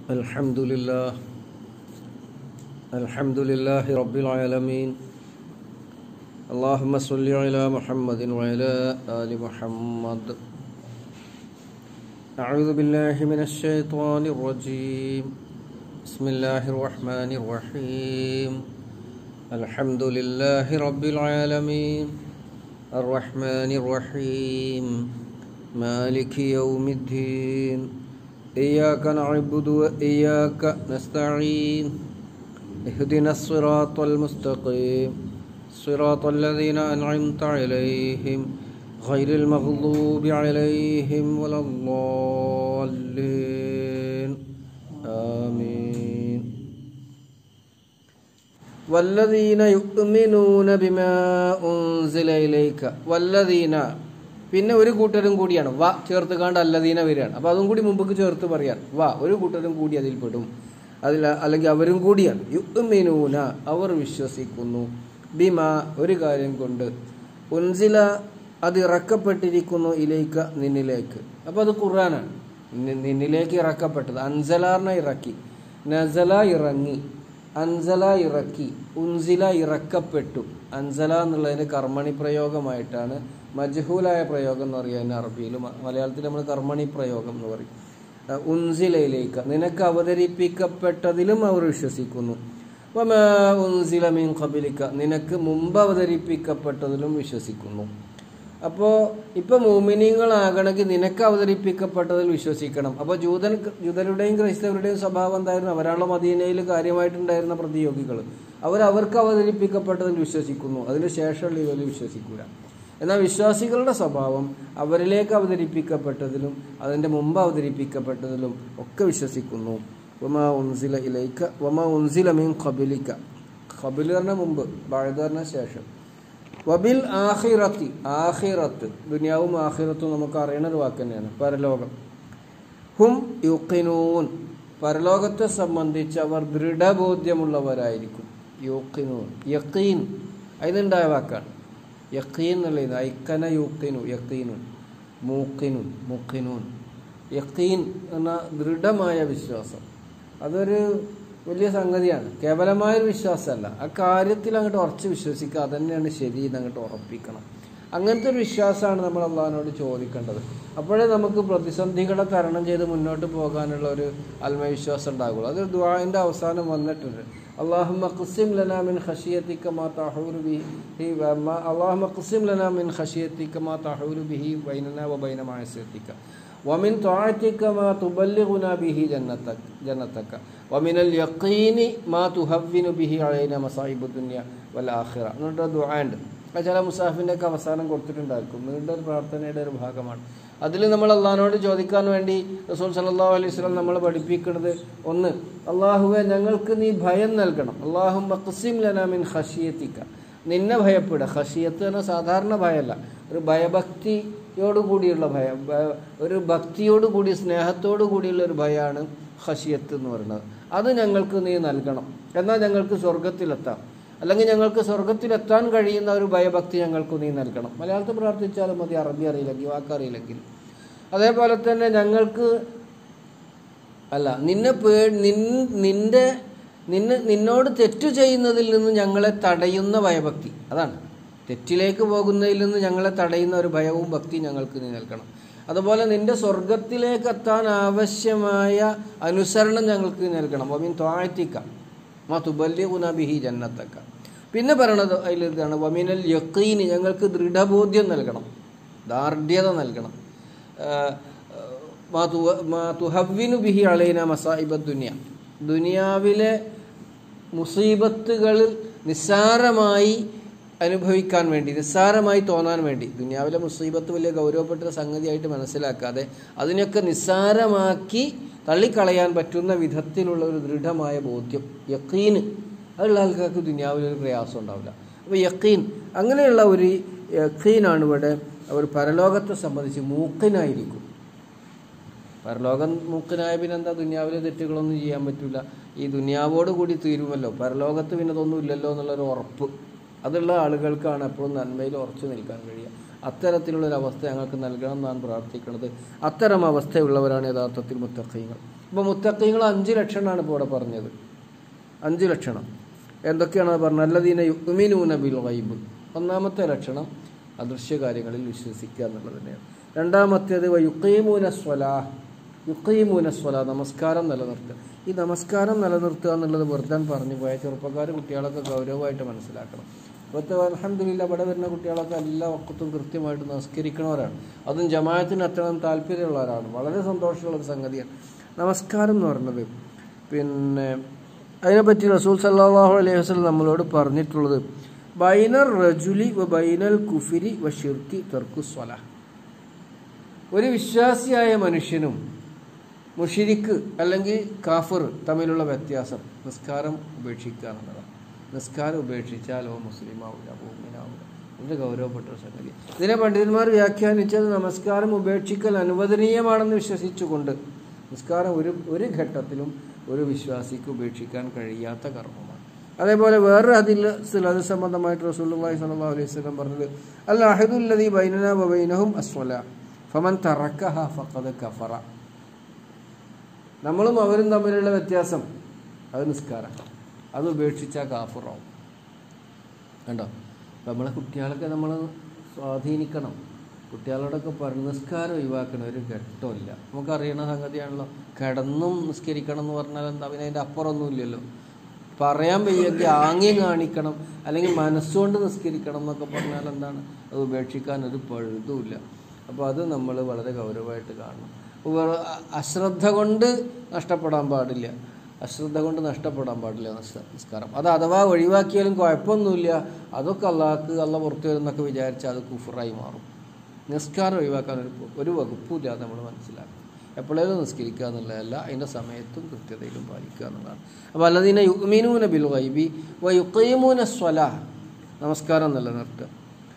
الحمد لله الحمد لله رب العالمين اللهم صل على محمد وعلى آل محمد أعوذ بالله من الشيطان الرجيم بسم الله الرحمن الرحيم الحمد لله رب العالمين الرحمن الرحيم مالك يوم الدين إياك نعبد وإياك نستعين اهدنا الصراط المستقيم صراط الذين أنعمت عليهم غير المغضوب عليهم ولا الضالين آمين والذين يؤمنون بما أنزل إليك والذين പിന്നെ ഒരു കൂട്ടരും കൂടിയാണ് വ ചേർത്ത് കാണ്ട് അല്ലദീന വരികയാണ് അപ്പോൾ അതും കൂടി മുമ്പ് ചേർത്ത് പറയാൻ വ ഒരു കൂട്ടരും കൂടി അതിൽ പെടും അതിൽ അല്ലെങ്കിൽ അവരും കൂടിയാണ് യുഅ്മിനൂന അവർ വിശ്വസിക്കുന്നു ബിമ ഒരു കാര്യം കൊണ്ട് ഉൻസില അത് ഇറക്കപ്പെട്ടിരിക്കുന്നു ഇലേക്ക് നിന്നിലേക്ക് അപ്പോൾ അത് ഖുർആനാണ് നി- നിന്നിലേക്ക് ഇറക്കപ്പെട്ടത് അൻസലാറിനെ ഇറക്കി നസല ഇറങ്ങി അൻസല ഇറക്കി ഉൻസില ഇറക്കപ്പെട്ടു അൻസല എന്നുള്ളതിന് കർമ്മണി പ്രയോഗമായിട്ടാണ് മജ്ഹൂലായ പ്രയോഗം എന്ന് പറയുക അതിന് അറബിയിൽ മ- മലയാളത്തിൽ നമ്മൾ കർമ്മണി പ്രയോഗം എന്ന് പറയും അഹ് ഉൻസിലയിലേക്ക് നിനക്ക് അവതരിപ്പിക്കപ്പെട്ടതിലും അവർ വിശ്വസിക്കുന്നു വമാ ഉൻസില മീൻ ഖബിലിക്ക നിനക്ക് മുമ്പ് അവതരിപ്പിക്കപ്പെട്ടതിലും വിശ്വസിക്കുന്നു അപ്പോൾ ഇപ്പൊ മോമിനിയങ്ങളാകണമെങ്കിൽ നിനക്ക് അവതരിപ്പിക്കപ്പെട്ടതിൽ വിശ്വസിക്കണം അപ്പോൾ ജൂതൻ ജൂതരുടെയും ക്രൈസ്തവരുടെയും സ്വഭാവം എന്തായിരുന്നു അവരാണല്ലോ മദീനയിൽ കാര്യമായിട്ടുണ്ടായിരുന്ന പ്രതിയോഗികൾ അവർ അവർക്ക് അവതരിപ്പിക്കപ്പെട്ടതിൽ വിശ്വസിക്കുന്നു അതിന് ശേഷമുള്ള ഇവർ വിശ്വസിക്കൂല എന്നാൽ വിശ്വാസികളുടെ സ്വഭാവം അവരിലേക്ക് അവതരിപ്പിക്കപ്പെട്ടതിലും അതിൻ്റെ മുമ്പ് അവതരിപ്പിക്കപ്പെട്ടതിലും ഒക്കെ വിശ്വസിക്കുന്നു വമാ ഉൻസില ഇലൈക്ക വമാ ഉൻസില മീൻ ഖബിലിക്ക ഖബിൽ പറഞ്ഞ മുമ്പ് ബാഴുത പറഞ്ഞ ശേഷം വബിൽ ആഹിറത്തി ആഹിറത്ത് ദുനിയാവും ആഹിറത്തും നമുക്ക് അറിയണ ഒരു വാക്ക് തന്നെയാണ് പരലോകം ഹും യുക്കിനൂൻ പരലോകത്തെ സംബന്ധിച്ച് അവർ ദൃഢബോധ്യമുള്ളവരായിരിക്കും യൂക്കിനൂൻ യക്കീൻ അതിനുണ്ടായ വാക്കാണ് യക്കീൻ എന്നുള്ളത് ഐക്കന യൂക്കിനു യക്കീനുൻ മൂക്കിനുൻ മുക്കിനൂൻ യക്കീൻ എന്ന ദൃഢമായ വിശ്വാസം അതൊരു വലിയ സംഗതിയാണ് കേവലമായൊരു വിശ്വാസമല്ല ആ കാര്യത്തിൽ അങ്ങോട്ട് ഉറച്ച് വിശ്വസിക്കുക അതന്നെയാണ് ശരി എന്ന് അങ്ങോട്ട് ഉറപ്പിക്കണം അങ്ങനത്തെ ഒരു വിശ്വാസമാണ് നമ്മൾ അള്ളാഹിനോട് ചോദിക്കേണ്ടത് അപ്പോഴേ നമുക്ക് പ്രതിസന്ധികളെ തരണം ചെയ്ത് മുന്നോട്ട് പോകാനുള്ള ഒരു ആത്മവിശ്വാസം ഉണ്ടാകുള്ളൂ അത് ദ്വാന്റെ അവസാനം വന്നിട്ടുണ്ട് അള്ളാഹുമ്മ ഖുസിം ലനാ മിൻ ഖശിയത്തിക മാ തഹൂലു ബിഹി വ- അള്ളാഹുമ്മ ഖുസിം ലനാ മിൻ ഖശിയത്തിക മാ തഹൂലു ബിഹി ബൈനനാ വബൈന മഅസിയത്തിക ومن طاعتك ما تبلغنا به جنتك جنتك ومن اليقين ما تهون به علينا مصائب الدنيا والآخرة എന്നിട്ട് ദുആ ഉണ്ട് അത് ചില മുസാഫിൻ്റെ ഒക്കെ അവസാനം കൊടുത്തിട്ടുണ്ടായിരിക്കും നീണ്ട ഒരു പ്രാർത്ഥനയുടെ ഒരു ഭാഗമാണ് അതിൽ നമ്മൾ അള്ളഹാനോട് ചോദിക്കാൻ വേണ്ടി റസൂൽ സല്ലല്ലാഹു അലൈഹി വസല്ലം നമ്മൾ പഠിപ്പിക്കുന്നത് ഒന്ന് അള്ളാഹുവെ ഞങ്ങൾക്ക് നീ ഭയം നൽകണം അള്ളാഹു മഖ്സിം ലനാ മിൻ ഖശിയത്തിക നിന്നെ ഭയപ്പെടുക ഖശിയത്ത് എന്ന സാധാരണ ഭയമല്ല ഒരു ഭയഭക്തിയോട് കൂടിയുള്ള ഭയം ഭ- ഒരു ഭക്തിയോട് കൂടി സ്നേഹത്തോട് കൂടിയുള്ള ഒരു ഭയമാണ് ഖശിയത്ത് എന്ന് പറയുന്നത് അത് ഞങ്ങൾക്ക് നീ നൽകണം എന്നാൽ ഞങ്ങൾക്ക് സ്വർഗത്തിലെത്താം അല്ലെങ്കിൽ ഞങ്ങൾക്ക് സ്വർഗത്തിലെത്താൻ കഴിയുന്ന ഒരു ഭയഭക്തി ഞങ്ങൾക്ക് നീ നൽകണം മലയാളത്തിൽ പ്രാർത്ഥിച്ചാലും മതി അറബി അറിയില്ലെങ്കിൽ വാക്കറിയില്ലെങ്കിൽ അതേപോലെ തന്നെ ഞങ്ങൾക്ക് അല്ല നിന്നെ പേ നിൻ നിന്റെ നിന്നെ നിന്നോട് തെറ്റു ചെയ്യുന്നതിൽ നിന്ന് ഞങ്ങളെ തടയുന്ന ഭയഭക്തി അതാണ് തെറ്റിലേക്ക് പോകുന്നതിൽ നിന്ന് ഞങ്ങളെ തടയുന്ന ഒരു ഭയവും ഭക്തി ഞങ്ങൾക്ക് നീ നൽകണം അതുപോലെ നിന്റെ സ്വർഗത്തിലേക്ക് എത്താൻ ആവശ്യമായ അനുസരണം ഞങ്ങൾക്ക് നീ നൽകണം വമീൻ ത്വാഴ്ത്തിക്ക മാ തുബല്യഗുന ബിഹി ജന്നത്തക്ക പിന്നെ പറയണത് അതിൽ ഇതാണ് വമീനൽ യക്കീന് ഞങ്ങൾക്ക് ദൃഢബോധ്യം നൽകണം ദാർഢ്യത നൽകണം ആഹ് മാ തുവ- മാ തുഹവ്വിനു ബിഹി അളൈന മസായിബ ദുനിയ ദുനിയാവിലെ മുസീബത്തുകളിൽ നിസ്സാരമായി അനുഭവിക്കാൻ വേണ്ടി നിസ്സാരമായി തോന്നാൻ വേണ്ടി ദുനിയാവിലെ മുസീബത്ത് വലിയ ഗൗരവപ്പെട്ട സംഗതിയായിട്ട് മനസ്സിലാക്കാതെ അതിനൊക്കെ നിസ്സാരമാക്കി തള്ളിക്കളയാൻ പറ്റുന്ന വിധത്തിലുള്ള ഒരു ദൃഢമായ ബോധ്യം യക്കീന് അതുള്ള ആൾക്കാർക്ക് ദുനിയാവിൽ ഒരു പ്രയാസം ഉണ്ടാവില്ല അപ്പോൾ യക്കീൻ അങ്ങനെയുള്ള ഒരു യക്കീനാണ് ഇവിടെ അവർ പരലോകത്തെ സംബന്ധിച്ച് മൂക്കിനായിരിക്കും പരലോകം മൂക്കനായ പിന്നെ എന്താ ദുനിയാവിലെ തെറ്റുകളൊന്നും ചെയ്യാൻ പറ്റില്ല ഈ ദുനിയാവോട് കൂടി തീരുമല്ലോ പരലോകത്ത് പിന്നെ ഇതൊന്നും ഇല്ലല്ലോ എന്നുള്ളൊരു ഉറപ്പ് അതുള്ള ആളുകൾക്കാണ് എപ്പോഴും നന്മയിൽ ഉറച്ചു നിൽക്കാൻ കഴിയുക അത്തരത്തിലുള്ളൊരു അവസ്ഥ ഞങ്ങൾക്ക് നൽകണം എന്നാണ് പ്രാർത്ഥിക്കുന്നത് അത്തരം അവസ്ഥയുള്ളവരാണ് യഥാർത്ഥത്തിൽ മുത്തഖീങ്ങൾ അപ്പോൾ മുത്തഖീങ്ങൾ അഞ്ച് ലക്ഷണമാണ് ഇപ്പോൾ ഇവിടെ പറഞ്ഞത് അഞ്ച് ലക്ഷണം എന്തൊക്കെയാണ് അത് പറഞ്ഞത് അല്ലദീന യുമിനൂന ബിൽ ഗൈബ് ഒന്നാമത്തെ ലക്ഷണം അദൃശ്യ കാര്യങ്ങളിൽ വിശ്വസിക്കുക എന്നുള്ളത് തന്നെയാണ് രണ്ടാമത്തേത് യുക്കീമൂന സ്വലാ യുക്കീമൂന സ്വലാ നമസ്കാരം നിലനിർത്തുക ഈ നമസ്കാരം നിലനിർത്തുക എന്നുള്ളത് വെറുതെ പറഞ്ഞു പോയ ചെറുപ്പക്കാർ കുട്ടികളൊക്കെ ഗൗരവമായിട്ട് മനസ്സിലാക്കണം ഇപ്പോഴത്തെ അലഹമില്ല ഇവിടെ വരുന്ന കുട്ടികളൊക്കെ എല്ലാ വക്കത്തും കൃത്യമായിട്ട് നമസ്കരിക്കണവരാണ് അതും ജമാഅത്തിന് അത്രയും താല്പര്യമുള്ളവരാണ് വളരെ സന്തോഷമുള്ള ഒരു സംഗതിയാണ് നമസ്കാരം എന്ന് പറയുന്നത് പിന്നെ അതിനെപ്പറ്റി റസൂൽ സല്ലാഹു അലൈഹി വസ്ലം നമ്മളോട് പറഞ്ഞിട്ടുള്ളത് ബൈനർ റജുലി വ ബൈനൽ കുഫിരി വ ഷിർക്കി തെർക്കു സ്വല ഒരു വിശ്വാസിയായ മനുഷ്യനും മുഷിരിക്ക് അല്ലെങ്കിൽ കാഫർ തമ്മിലുള്ള വ്യത്യാസം നിസ്കാരം ഉപേക്ഷിക്കുക എന്നുള്ളതാണ് നിസ്കാരം ഉപേക്ഷിച്ചാൽ ഓ മുസ്ലിം ആവില്ല ഭൂമിനാവില്ല ഇതിൻ്റെ ഗൗരവപ്പെട്ട ഒരു സംഗതി ഇതിനെ പണ്ഡിതന്മാർ വ്യാഖ്യാനിച്ചത് നമസ്കാരം ഉപേക്ഷിക്കൽ അനുവദനീയമാണെന്ന് വിശ്വസിച്ചുകൊണ്ട് നിസ്കാരം ഒരു ഒരു ഘട്ടത്തിലും ഒരു വിശ്വാസിക്ക് ഉപേക്ഷിക്കാൻ കഴിയാത്ത കർമ്മമാണ് അതേപോലെ വേറെ അതിൽ അത് സംബന്ധമായിട്ട് റസൂലുള്ളാഹി സ്വല്ലല്ലാഹു അലൈഹി വസല്ലം പറഞ്ഞത് അൽ അഹദുല്ലദീ ബൈനനാ വ ബൈനഹും അസ്വല ഫമൻ തറക്കഹ ഫഖദ് കഫറ നമ്മളും അവരും തമ്മിലുള്ള വ്യത്യാസം അത് നിസ്കാരം അത് ഉപേക്ഷിച്ചാൽ കാഫുറാവും കണ്ടോ അപ്പം നമ്മളെ കുട്ടികളൊക്കെ നമ്മൾ സ്വാധീനിക്കണം കുട്ടികളോടൊക്കെ പറഞ്ഞ് നിസ്കാരം ഒഴിവാക്കണ ഒരു ഘട്ടമില്ല നമുക്കറിയണ സംഗതിയാണല്ലോ കിടന്നും നിസ്കരിക്കണം എന്ന് പറഞ്ഞാൽ എന്താ പിന്നെ അതിൻ്റെ അപ്പുറമൊന്നുമില്ലല്ലോ പറയാൻ വയ്യെങ്കിൽ ആംഗ്യം കാണിക്കണം അല്ലെങ്കിൽ മനസ്സുകൊണ്ട് നിസ്കരിക്കണം എന്നൊക്കെ പറഞ്ഞാൽ എന്താണ് അത് ഉപേക്ഷിക്കാൻ ഒരു പഴുതുമില്ല അപ്പോൾ അത് നമ്മൾ വളരെ ഗൗരവമായിട്ട് കാണണം വേറെ അശ്രദ്ധ കൊണ്ട് നഷ്ടപ്പെടാൻ പാടില്ല അശ്രദ്ധ കൊണ്ട് നഷ്ടപ്പെടാൻ പാടില്ല നിസ്ക- നിസ്കാരം അത് അഥവാ ഒഴിവാക്കിയാലും കുഴപ്പമൊന്നുമില്ല അതൊക്കെ അള്ളാഹ്ക്ക് അള്ള പുറത്തു വരുന്നൊക്കെ വിചാരിച്ചാൽ അത് കുഫറായി മാറും നിസ്കാരം ഒഴിവാക്കാൻ ഒരു ഒരു വകുപ്പുമില്ലാതെ നമ്മൾ മനസ്സിലാക്കണം എപ്പോഴേലും നിസ്കരിക്കുക എന്നുള്ളതല്ല അതിൻ്റെ സമയത്തും കൃത്യതയിലും പാലിക്കുക എന്നുള്ളതാണ് അപ്പോൾ അല്ലതിനെ യുമീനൂന ബിൽ വൈബി വ യുക്കീമൂന സ്വല നമസ്കാരം നിലനിർത്തുക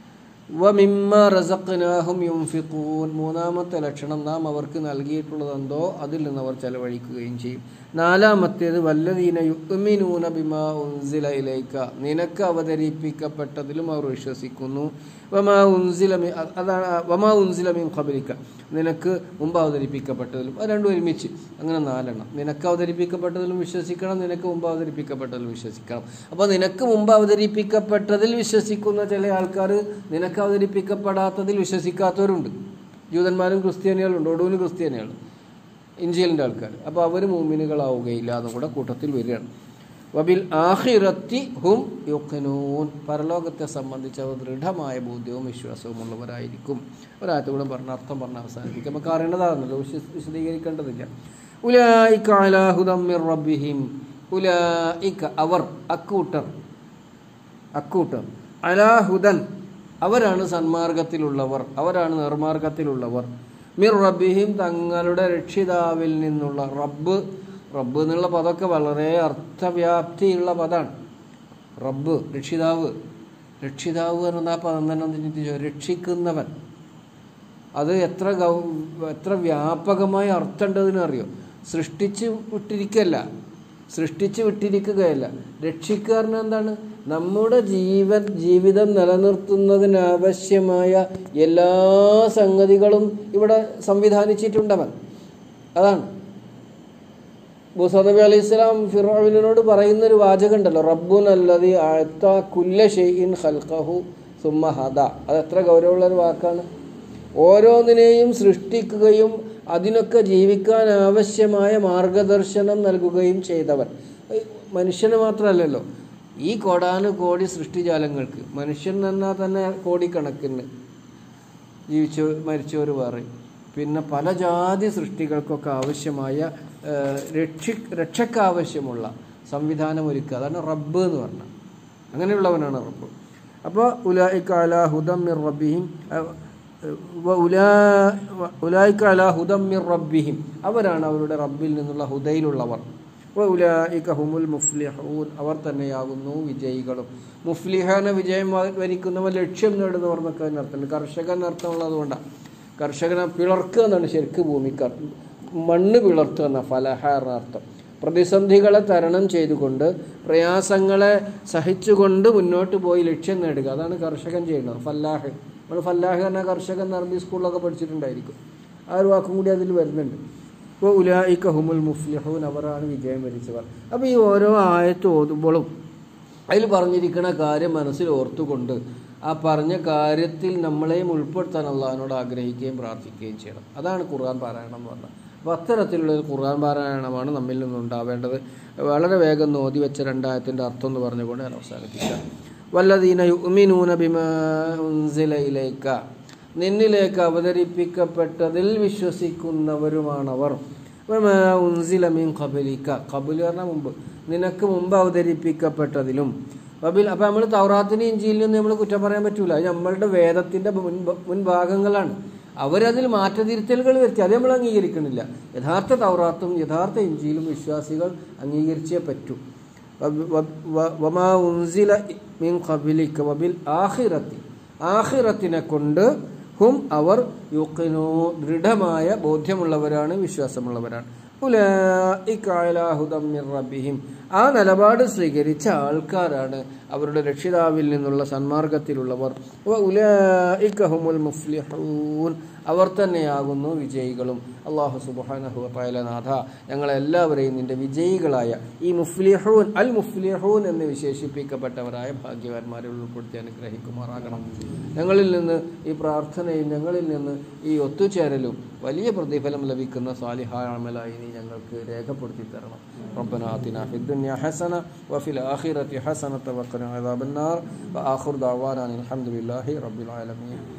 വ മിമ്മ റസഖ്നാഹും യുംഫിഖൂൻ മൂന്നാമത്തെ ലക്ഷണം നാം അവർക്ക് നൽകിയിട്ടുള്ളതെന്തോ അതിൽ നിന്ന് അവർ ചെലവഴിക്കുകയും ചെയ്യും നാലാമത്തേത് വല്ലദീന യുഅ്മിനൂന ബിമാ ഉൻസില ഇലൈക നിനക്ക് അവതരിപ്പിക്കപ്പെട്ടതിലും അവർ വിശ്വസിക്കുന്നു വമാ ഉൻസില മി അ- അതാണ് വമാ ഉൻസില മിൻ ഖബലിക നിനക്ക് മുമ്പ് അവതരിപ്പിക്കപ്പെട്ടതിലും അത് രണ്ടും ഒരുമിച്ച് അങ്ങനെ നാലെണ്ണം നിനക്ക് അവതരിപ്പിക്കപ്പെട്ടതിലും വിശ്വസിക്കണം നിനക്ക് മുമ്പ് അവതരിപ്പിക്കപ്പെട്ടതിലും വിശ്വസിക്കണം അപ്പോൾ നിനക്ക് മുമ്പ് അവതരിപ്പിക്കപ്പെട്ടതിൽ വിശ്വസിക്കുന്ന ചില ആൾക്കാർ നിനക്ക് അവതരിപ്പിക്കപ്പെടാത്തതിൽ വിശ്വസിക്കാത്തവരുണ്ട് ജൂതന്മാരും ക്രിസ്ത്യാനികളുണ്ട് ഒടുവിന് ക്രിസ്ത്യാനികൾ ഇഞ്ചിയലിൻ്റെ ആൾക്കാർ അപ്പോൾ അവർ മൂമിനുകളാവുകയില്ല എന്നും കൂടെ കൂട്ടത്തിൽ വരികയാണ് വബിൽ ആഹിറത്തി ഹും യുഖനൂൻ പരലോകത്തെ സംബന്ധിച്ച് അവർ ദൃഢമായ ബോധ്യവും വിശ്വാസവും ഉള്ളവരായിരിക്കും ഒരാഴ്ച കൂടെ പറഞ്ഞ അർത്ഥം പറഞ്ഞ അവസാനിപ്പിക്കും നമുക്ക് അറിയേണ്ടതാണല്ലോ വിശ- വിശദീകരിക്കേണ്ടതില്ല ഉലായിക അലാ ഹുദം മിർ റബ്ബിഹിം ഉലായിക അവർ അക്കൂട്ടർ അക്കൂട്ടർ അലാഹുദൻ അവരാണ് സന്മാർഗത്തിലുള്ളവർ അവരാണ് നിർമാർഗത്തിലുള്ളവർ മിർ റബ്ബിഹിം തങ്ങളുടെ രക്ഷിതാവിൽ നിന്നുള്ള റബ്ബ് റബ്ബ് എന്നുള്ള പദമൊക്കെ വളരെ അർത്ഥവ്യാപ്തിയുള്ള പദമാണ് റബ്ബ് രക്ഷിതാവ് രക്ഷിതാവ് എന്ന് ആ പദം തന്നെ ഒന്ന് ചിന്തിച്ചോ രക്ഷിക്കുന്നവൻ അത് എത്ര ഗൗ എത്ര വ്യാപകമായ അർത്ഥമുണ്ടതിന് അറിയോ സൃഷ്ടിച്ച് വിട്ടിരിക്കല്ല സൃഷ്ടിച്ച് വിട്ടിരിക്കുകയല്ല രക്ഷിക്കുക പറഞ്ഞാൽ എന്താണ് നമ്മുടെ ജീവൻ ജീവിതം നിലനിർത്തുന്നതിനാവശ്യമായ എല്ലാ സംഗതികളും ഇവിടെ സംവിധാനിച്ചിട്ടുണ്ടവൻ അതാണ് മൂസാ നബി അലൈഹി സ്വലാം ഫിറോവിനോട് പറയുന്ന ഒരു വാചകം ഉണ്ടല്ലോ റബ്ബുൻ അല്ലതി അഴ്ത്ത കുല്ല ഷെയ്ൻ ഖൽഖഹു സുമ്മ ഹദ അത് എത്ര ഗൗരവമുള്ള ഒരു വാക്കാണ് ഓരോന്നിനെയും സൃഷ്ടിക്കുകയും അതിനൊക്കെ ജീവിക്കാൻ ആവശ്യമായ മാർഗദർശനം നൽകുകയും ചെയ്തവൻ ഏയ് മനുഷ്യന് മാത്രമല്ലല്ലോ ഈ കോടാനു കോടി സൃഷ്ടിജാലങ്ങൾക്ക് മനുഷ്യൻ എന്നാൽ തന്നെ കോടിക്കണക്കിന് ജീവിച്ചു മരിച്ചവർ വേറെ പിന്നെ പല ജാതി സൃഷ്ടികൾക്കൊക്കെ ആവശ്യമായ ആ, രക്ഷി രക്ഷക്കാവശ്യമുള്ള സംവിധാനം ഒരുക്കുക അതാണ് റബ്ബ് എന്ന് പറഞ്ഞാൽ അങ്ങനെയുള്ളവനാണ് റബ്ബ് അപ്പോൾ ഉലായിക്ക അലാ ഹുദം മിർ റബ്ബിഹിം ആ, വ ഉലാ- വ ഉലായിക്ക അലാ ഹുദം മിർ റബ്ബിഹിം അവരാണ് അവരുടെ റബ്ബിൽ നിന്നുള്ള ഹുദയിലുള്ളവർ വ ഉലായിക ഹുമുൽ മുഫ്ലിഹൂൻ അവർ തന്നെയാകുന്നു വിജയികളും മുഫ്ലിഹാന വിജയം വ- വരിക്കുന്നവർ ലക്ഷ്യം നേടുന്നവർ എന്നൊക്കെ അതിന് അർത്ഥമുണ്ട് കർഷകൻ അർത്ഥമുള്ളത് കൊണ്ടാണ് കർഷകനെ പിളർക്കുക എന്നാണ് ശരിക്ക് ഭൂമിക്കാർ മണ്ണ് പിളർത്തുക എന്ന ഫലഹ എന്ന അർത്ഥം പ്രതിസന്ധികളെ തരണം ചെയ്തുകൊണ്ട് പ്രയാസങ്ങളെ സഹിച്ചുകൊണ്ട് മുന്നോട്ട് പോയി ലക്ഷ്യം നേടുക അതാണ് കർഷകൻ ചെയ്യുന്നത് ഫല്ലാഹ് നമ്മൾ ഫല്ലാഹ് എന്ന കർഷകൻ എന്ന് അറബി സ്കൂളിലൊക്കെ പഠിച്ചിട്ടുണ്ടായിരിക്കും ആ ഒരു വാക്കും കൂടി അതിൽ വരുന്നുണ്ട് ഇപ്പോൾ ഉലായിക്ക ഹുമുൽ മുഫ്ലിഹൂൻ അവരാണ് വിജയം വരിച്ചവർ അപ്പോൾ ഈ ഓരോ ആയത്ത് ഓതുമ്പോഴും അതിൽ പറഞ്ഞിരിക്കുന്ന കാര്യം മനസ്സിൽ ഓർത്തുകൊണ്ട് ആ പറഞ്ഞ കാര്യത്തിൽ നമ്മളെയും ഉൾപ്പെടുത്താൻ അള്ളാഹിനോട് ആഗ്രഹിക്കുകയും പ്രാർത്ഥിക്കുകയും ചെയ്യണം അതാണ് ഖുർആൻ പാരായണം എന്ന് പറഞ്ഞത് അപ്പോൾ അത്തരത്തിലുള്ള ഒരു ഖുർആൻ പാരായണമാണ് നമ്മിൽ നിന്നുണ്ടാവേണ്ടത് വളരെ വേഗം നോതി വെച്ച രണ്ടായത്തിൻ്റെ അർത്ഥം എന്ന് പറഞ്ഞുകൊണ്ട് ഞാൻ അവസാനിപ്പിക്കാം വല്ലദീന യുഅ്മിനൂന ബിമാ ഉൻസില ഇലൈക നിന്നിലേക്ക് അവതരിപ്പിക്കപ്പെട്ടതിൽ വിശ്വസിക്കുന്നവരുമാണവർ വമാ ഉൻസില മിൻ ഖബലിക ഖബൽ പറഞ്ഞാൽ മുമ്പ് നിനക്ക് മുമ്പ് അവതരിപ്പിക്കപ്പെട്ടതിലും ബബിൽ അപ്പം നമ്മൾ തൗറാത്തിന് ഇഞ്ചിയിൽ നിന്ന് നമ്മൾ കുറ്റം പറയാൻ പറ്റൂല അത് നമ്മളുടെ വേദത്തിൻ്റെ മുൻ മുൻഭാഗങ്ങളാണ് അവരതിൽ മാറ്റതിരുത്തലുകൾ വരുത്തി അത് നമ്മൾ അംഗീകരിക്കണില്ല യഥാർത്ഥ തൗറാത്തും യഥാർത്ഥ ഇഞ്ചിയിലും വിശ്വാസികൾ അംഗീകരിച്ചേ പറ്റൂ വബ- വബ- വ- വമാ ഉൻസില മിൻ ഖബലിക വബിൽ ആഖിറത്തി ആഖിറത്തിനെ കൊണ്ട് ഹും അവർ യുക്കിനോ ദൃഢമായ ബോധ്യമുള്ളവരാണ് വിശ്വാസമുള്ളവരാണ് ഉലൈക അലാ ഹുദം മിർ റബ്ബിഹിം ആ നിലപാട് സ്വീകരിച്ച ആൾക്കാരാണ് അവരുടെ രക്ഷിതാവിൽ നിന്നുള്ള സന്മാർഗത്തിലുള്ളവർ വ ഉലൈക ഹുമുൽ മുഫ്ലിഹൂൻ അവർ തന്നെയാകുന്നു വിജയികളും അള്ളാഹു സുബ്ഹാനഹു വതആല നാഥ ഞങ്ങളെല്ലാവരെയും നിന്റെ വിജയികളായ ഈ മുഫ്ലിഹൂൻ അൽ മുഫ്ലിഹൂൻ എന്ന് വിശേഷിപ്പിക്കപ്പെട്ടവരായ ഭാഗ്യവാന്മാരെ ഉൾപ്പെടുത്തി അനുഗ്രഹിക്കുമാറാകണം ഞങ്ങളിൽ നിന്ന് ഈ പ്രാർത്ഥനയും ഞങ്ങളിൽ നിന്ന് ഈ ഒത്തുചേരലും വലിയ പ്രതിഫലം ലഭിക്കുന്ന സാലിഹായ അമലായി നീ ഞങ്ങൾക്ക് രേഖപ്പെടുത്തി തരണം ربنا آتنا في الدنيا حسنة وفي الآخرة حسنة وقنا عذاب النار وآخر دعوانا أن الحمد لله رب العالمين